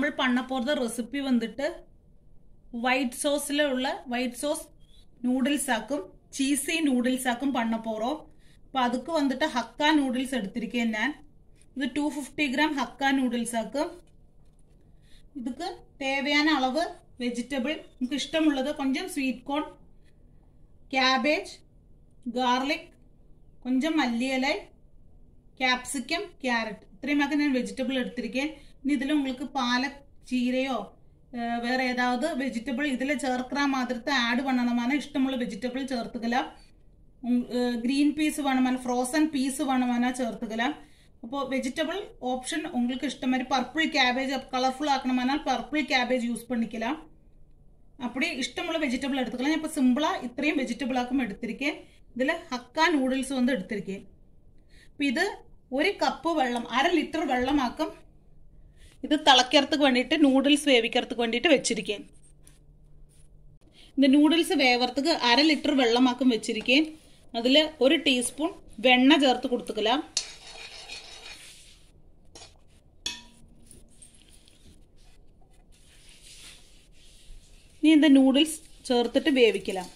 നമ്മൾ பண்ண போகிற ரெசிபி வந்துட்டு ஒயிட் சோஸில் உள்ள ஒயிட் சோஸ் நூடுல்ஸ் ஆக்கும் சீசி நூடுல்ஸ் ஆக்கும் பண்ண போகிறோம் இப்போ அதுக்கு வந்துட்டு ஹக்கா நூடுல்ஸ் எடுத்திருக்கேன் ഞാൻ இது two fifty gram Hakka noodles ஆக்கும் இதுக்கு தேவையான அளவு வெஜிடபிள் உங்களுக்கு இஷ்டமுള്ളത് கொஞ்சம் ஸ்வீட் கோൺ கேபேஜ் ഗാർലിക് கொஞ்சம் மல்லி இலை கேப்சிகம் கேரட் இത്രயுமாக நான் வெஜிடபிள் எடுத்திருக்கேன் இனி இதில் உங்களுக்கு பாலக் ചീരയോ വേറെ ഏതാവത് വെജിറ്റബിൾ ഇതിൽ ചേർക്കുന്ന മാതിരത്തെ ആഡ് പണണമാണ് ഇഷ്ടമുള്ള വെജിറ്റബിൾ ചേർത്തുകലാം ഗ്രീൻ പീസ് വേണമെന്ന ഫ്രോസൺ പീസ് വേണമെന്ന ചേർത്തുകലാം അപ്പോൾ വെജിറ്റബിൾ ഓപ്ഷൻ உங்களுக்கு இஷ்டம் மாதிரி பர்பிள் கேபேஜ் கலர்ஃபுல் ஆக்கணுமானால் பர்பிள் கேபேஜ் யூஸ் பண்ணிக்கலாம் அப்படி இஷ்டமுள்ள வெஜிடபிள் எடுத்துக்கலாம் இப்போ சிம்பிளாக இത്രയും வெஜிറ്റബിൾ ആക്കും എടുത്തിരിക്കேன் ഇതിൽ ഹക്ക നൂഡിൽസ് വന്ന് എടുത്തിരിക്കേ അപ്പം ഇത് ഒരു കപ്പ് വെള്ളം അര ലിറ്റർ വെള്ളമാക്കും ഇത് തിളക്കறதுக்கு വേണ്ടിയിട്ട് നൂഡിൽസ് വേവിக்கிறதுக்கு വേണ്ടിയിട്ട് വെച്ചിരിക്കேன் இந்த നൂഡിൽസ് വേവറതുக்கு അര ലിറ്റർ വെള്ളമാക്കും വെച്ചിരിക്കேன் അതിൽ ഒരു ടീസ്പൂൺ വെണ്ണ ചേർത്ത് കൊടുത്തുക്കലാം ഇനി இந்த നൂഡിൽസ് ചേർത്തിട്ട് വേവിക്കലാം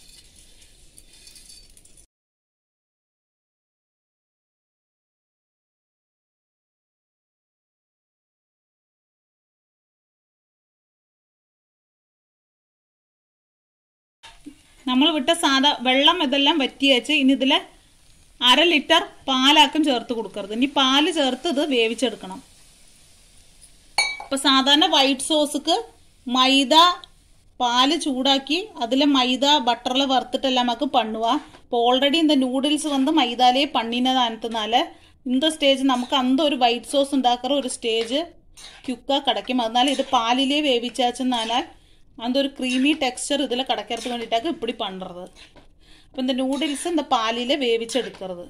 നമ്മൾ വിട്ട സാധാ വെള്ളം ഇതെല്ലാം വറ്റി വെച്ച് ഇനി ഇതിൽ അര ലിറ്റർ പാലാക്കും ചേർത്ത് കൊടുക്കരുത് ഇനി പാല് ചേർത്ത് ഇത് വേവിച്ചെടുക്കണം ഇപ്പൊ സാധാരണ വൈറ്റ് സോസുക്ക് മൈദ പാല് ചൂടാക്കി അതിൽ മൈദ ബട്ടറിൽ വറുത്തിട്ടെല്ലാം നമുക്ക് പണ്ണുക ഇപ്പോൾ ഓൾറെഡി இந்த നൂഡിൽസ് വന്ന് മൈദാലേ പണ്ണിനതാനത്തിനാല இந்த സ്റ്റേജ് നമുക്ക് അന്ത ഒരു വൈറ്റ് സോസ് ഉണ്ടാക്കുന്ന ഒരു സ്റ്റേജ് ക്യുക്ക കിടക്കും അതിനാൽ ഇത് പാലിലേ വേവിച്ചാച്ചെന്നാൽ அந்த ஒரு க்ரீமி டெக்ஸ்டர் இதில் கிடைக்கிறதுக்கு வேண்டிட்டாக்க இப்படி பண்ணுறது இப்போ இந்த நூடுல்ஸ் இந்த பாலில் வேவிச்சு எடுக்கிறது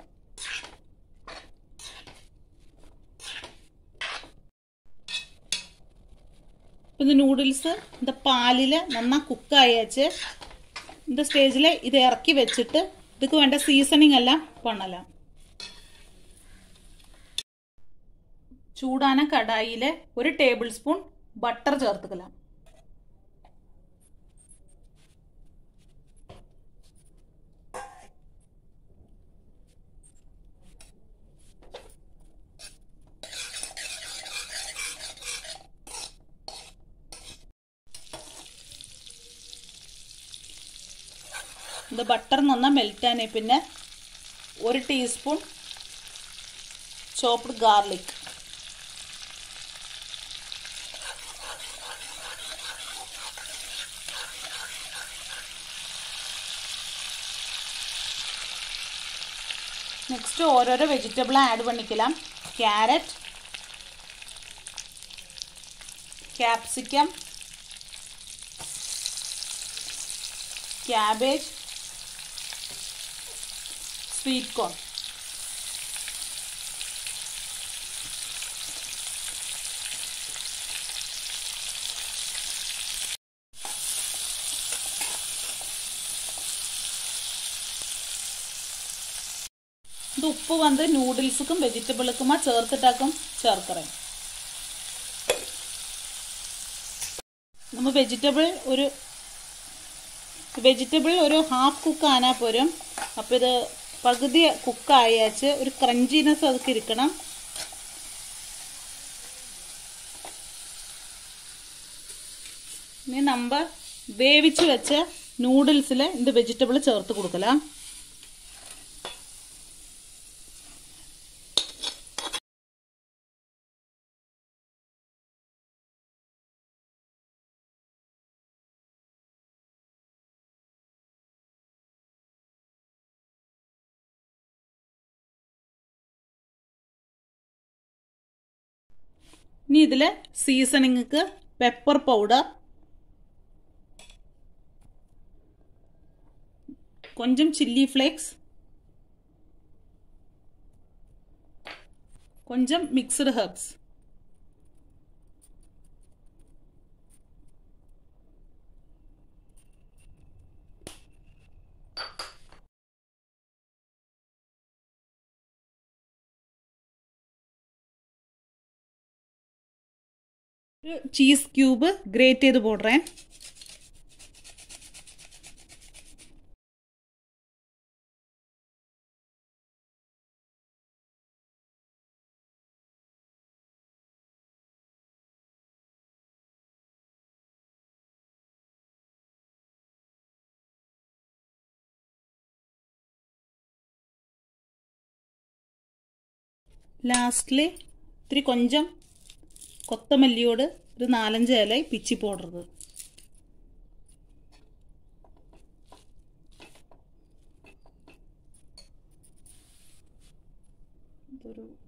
இந்த நூடுல்ஸ் இந்த பாலில் நல்லா குக் ஆயாச்சு இந்த ஸ்டேஜில் இதை இறக்கி வச்சுட்டு இதுக்கு வேണ്ട സീസണിങ് എല്ലാം പണലാം ചൂടാന കടായിൽ ഒരു ടേബിൾ സ്പൂൺ ബട്ടർ ചേർത്തുക്കലാം ഇത് ബട്ടർ നന്നാ മെൽറ്റാനേ പിന്നെ ഒരു ടീസ്പൂൺ ചോപ്ഡ് ഗാർലിക് നെക്സ്റ്റ് ഓരോരോ വെജിറ്റബിൾ ആഡ് പണിക്കലാം carrot capsicum cabbage sweet corn ഇത് ഉപ്പ് വന്ന് നൂഡിൽസുക്കും വെജിറ്റബിൾക്കുമാ ചേർത്തിട്ടാക്കും ചേർക്കറേൻ നമ്മൾ വെജിറ്റബിൾ ഒരു വെജിറ്റബിൾ ഒരു ഹാഫ് കുക്ക് ആനാ പോരും അപ്പോൾ ഇത് പകുതി കുക്കായാച്ച് ഒരു ക്രഞ്ചിനെസ് അതൊക്കെ ഇരിക്കണം ഇനി നമ്മൾ വേവിച്ച് വെച്ച നൂഡിൽസിൽ ഇത് വെജിറ്റബിൾ ചേർത്ത് കൊടുക്കലാം ഇനി ഇതിൽ സീസണിങ്ങൾക്ക് പെപ്പർ പൗഡർ கொஞ்சம் சில்லி ஃப்ளேக்ஸ் கொஞ்சம் மிக்சடு ஹர்ப்ஸ் ഒരു ചീസ് ക്യൂബ് ഗ്രേറ്റ് ചെയ്ത് പോടുறേ ലാസ്റ്റിൽ ഇത്തിരി കൊഞ്ചം കൊത്തമല്ലിയോട് ഒരു നാലഞ്ച് ഇല പിച്ചി പോടരുത് ഇതൊരു